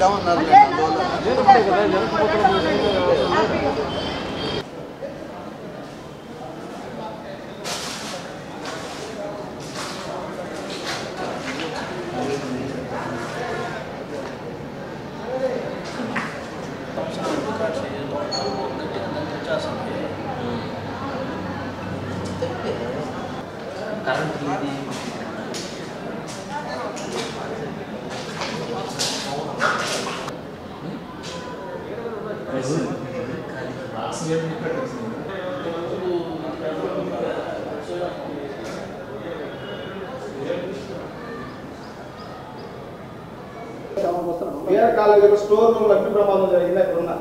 తేమన్నారు నేను అందువల్ల బీఆర్ కాలేజీలో స్టోర్ రూమ్ అగ్ని ప్రమాదం జరిగింది అక్కడ ఉన్నా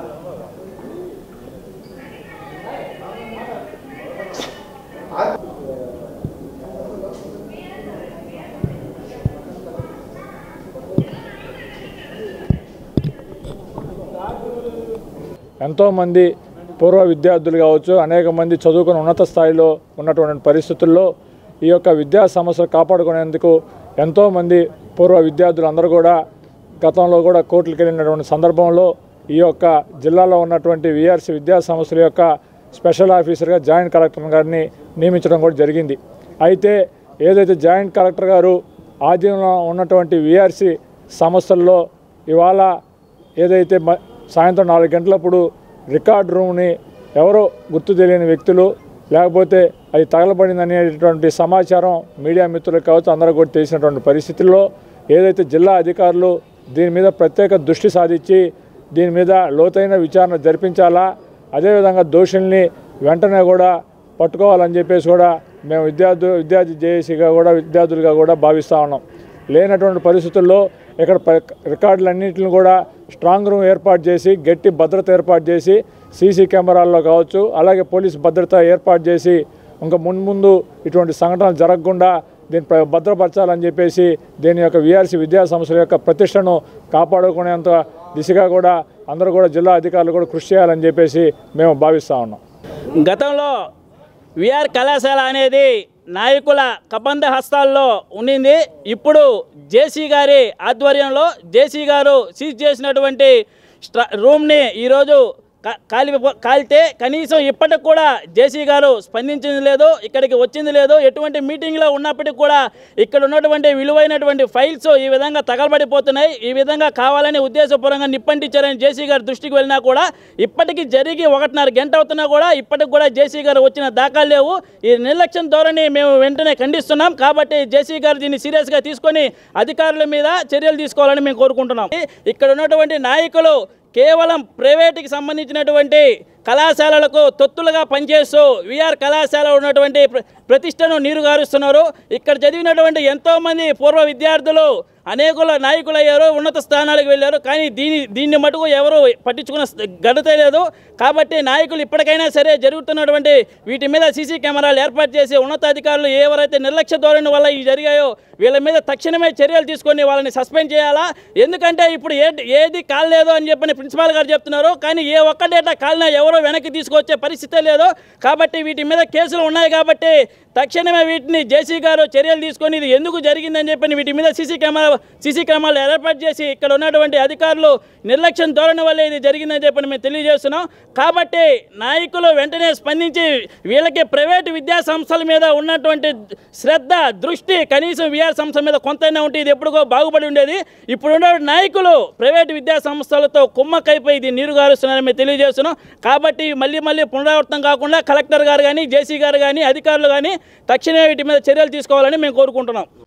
ఎంతోమంది పూర్వ విద్యార్థులు కావచ్చు అనేక మంది చదువుకుని ఉన్నత స్థాయిలో ఉన్నటువంటి పరిస్థితుల్లో ఈ యొక్క విద్యా సమస్యలు కాపాడుకునేందుకు ఎంతోమంది పూర్వ విద్యార్థులు అందరూ కూడా గతంలో కూడా కోర్టులకు వెళ్ళినటువంటి సందర్భంలో ఈ యొక్క జిల్లాలో ఉన్నటువంటి విఆర్సి విద్యా సంస్థల యొక్క స్పెషల్ ఆఫీసర్గా జాయింట్ కలెక్టర్ గారిని నియమించడం కూడా జరిగింది అయితే ఏదైతే జాయింట్ కలెక్టర్ గారు ఆధీనంలో ఉన్నటువంటి విఆర్సి సంస్థల్లో ఇవాళ ఏదైతే మ- సాయంత్రం నాలుగు గంటలప్పుడు రికార్డ్ రూమ్ని ఎవరో గుర్తు తెలియని వ్యక్తులు లేకపోతే అది తగలబడింది అనేటువంటి సమాచారం మీడియా మిత్రులకు కావచ్చు అందరూ కూడా తెలిసినటువంటి పరిస్థితుల్లో ఏదైతే జిల్లా అధికారులు దీని మీద ప్రత్యేక దృష్టి సాధించి దీని మీద లోతైన విచారణ జరిపించాలా అదేవిధంగా దోషుల్ని వెంటనే కూడా పట్టుకోవాలని చెప్పేసి కూడా మేము విద్యార్థు విద్యార్థి జేఏసీగా కూడా విద్యార్థులుగా కూడా భావిస్తూ ఉన్నాం లేనటువంటి పరిస్థితుల్లో ఇక్కడ ప- రికార్డులన్నింటిని కూడా స్ట్రాంగ్ రూమ్ ఏర్పాటు చేసి గట్టి భద్రత ఏర్పాటు చేసి సీసీ కెమెరాల్లో కావచ్చు అలాగే పోలీస్ భద్రత ఏర్పాటు చేసి ఇంకా మున్ముందు ఇటువంటి సంఘటనలు జరగకుండా దీన్ని ప్ర- భద్రపరచాలని చెప్పేసి దీని యొక్క విఆర్సీ విద్యా సంస్థల యొక్క ప్రతిష్టను కాపాడుకునేంత దిశగా కూడా అందరూ కూడా జిల్లా అధికారులు కూడా కృషి చేయాలని చెప్పేసి మేము భావిస్తూ ఉన్నాం గతంలో విఆర్ కళాశాల అనేది నాయకుల కబంధ హస్తాల్లో ఉండింది ఇప్పుడు జేసీ గారి ఆధ్వర్యంలో జేసీ గారు సీజ్ చేసినటువంటి స్ట్రా రూమ్ని ఈరోజు కా- కాలి కాలితే కనీసం ఇప్పటికి కూడా జేసీ గారు స్పందించింది లేదు ఇక్కడికి వచ్చింది లేదు ఎటువంటి మీటింగ్లో ఉన్నప్పటికీ కూడా ఇక్కడ ఉన్నటువంటి విలువైనటువంటి ఫైల్స్ ఈ విధంగా తగలబడిపోతున్నాయి ఈ విధంగా కావాలని ఉద్దేశపూర్వకంగా నిప్పంటించారని జేసీ గారు దృష్టికి వెళ్ళినా కూడా ఇప్పటికి జరిగి ఒకటిన్నర గంట అవుతున్నా కూడా ఇప్పటికి కూడా జేసీ గారు వచ్చిన దాఖలు లేవు ఈ నిర్లక్ష్యం ధోరణి మేము వెంటనే ఖండిస్తున్నాం కాబట్టి జేసీ గారు దీన్ని సీరియస్గా తీసుకొని అధికారుల మీద చర్యలు తీసుకోవాలని మేము కోరుకుంటున్నాం ఇక్కడ ఉన్నటువంటి నాయకులు కేవలం ప్రైవేటుకి సంబంధించినటువంటి కళాశాలలకు తొత్తులుగా పనిచేస్తూ విఆర్ కళాశాల ఉన్నటువంటి ప్ర- ప్రతిష్టను నీరుగారుస్తున్నారు ఇక్కడ చదివినటువంటి ఎంతోమంది పూర్వ విద్యార్థులు అనేకుల నాయకులు అయ్యారు ఉన్నత స్థానాలకు వెళ్ళారు కానీ దీని దీన్ని మటుకు ఎవరు పట్టించుకున్న స్థ- ఘనత లేదు కాబట్టి నాయకులు ఇప్పటికైనా సరే జరుగుతున్నటువంటి వీటి మీద సీసీ కెమెరాలు ఏర్పాటు చేసి ఉన్నతాధికారులు ఎవరైతే నిర్లక్ష్య ధోరణి వల్ల ఇవి జరిగాయో వీళ్ళ మీద తక్షణమే చర్యలు తీసుకొని వాళ్ళని సస్పెండ్ చేయాలా ఎందుకంటే ఇప్పుడు ఏ ఏది కాలేదు అని చెప్పని ప్రిన్సిపాల్ గారు చెప్తున్నారు కానీ ఏ ఒక్క డేటా కాలినా ఎవరో వెనక్కి తీసుకొచ్చే పరిస్థితే లేదు కాబట్టి వీటి మీద కేసులు ఉన్నాయి కాబట్టి తక్షణమే వీటిని జేసీ గారు చర్యలు తీసుకొని ఇది ఎందుకు జరిగిందని చెప్పని వీటి మీద సీసీ కెమెరా సీసీ కెమెరాలు ఏర్పాటు చేసి ఇక్కడ ఉన్నటువంటి అధికారులు నిర్లక్ష్యం ధోరణి వల్ల ఇది జరిగిందని చెప్పని మేము తెలియజేస్తున్నాం కాబట్టి నాయకులు వెంటనే స్పందించి వీళ్ళకి ప్రైవేటు విద్యా సంస్థల మీద ఉన్నటువంటి శ్రద్ధ దృష్టి కనీసం విఆర్ సంస్థ మీద కొంతైనా ఉంటే ఇది ఎప్పుడుగో బాగుపడి ఉండేది ఇప్పుడు ఉన్న నాయకులు ప్రైవేటు విద్యా సంస్థలతో కుమ్మకైపోయి ఇది నీరు గారుస్తున్నారని మేము తెలియజేస్తున్నాం కాబట్టి మళ్ళీ మళ్ళీ పునరావృతం కాకుండా కలెక్టర్ గారు కానీ జేసీ గారు కానీ అధికారులు కానీ తక్షణమే వీటి మీద చర్యలు తీసుకోవాలని మేము కోరుకుంటున్నాం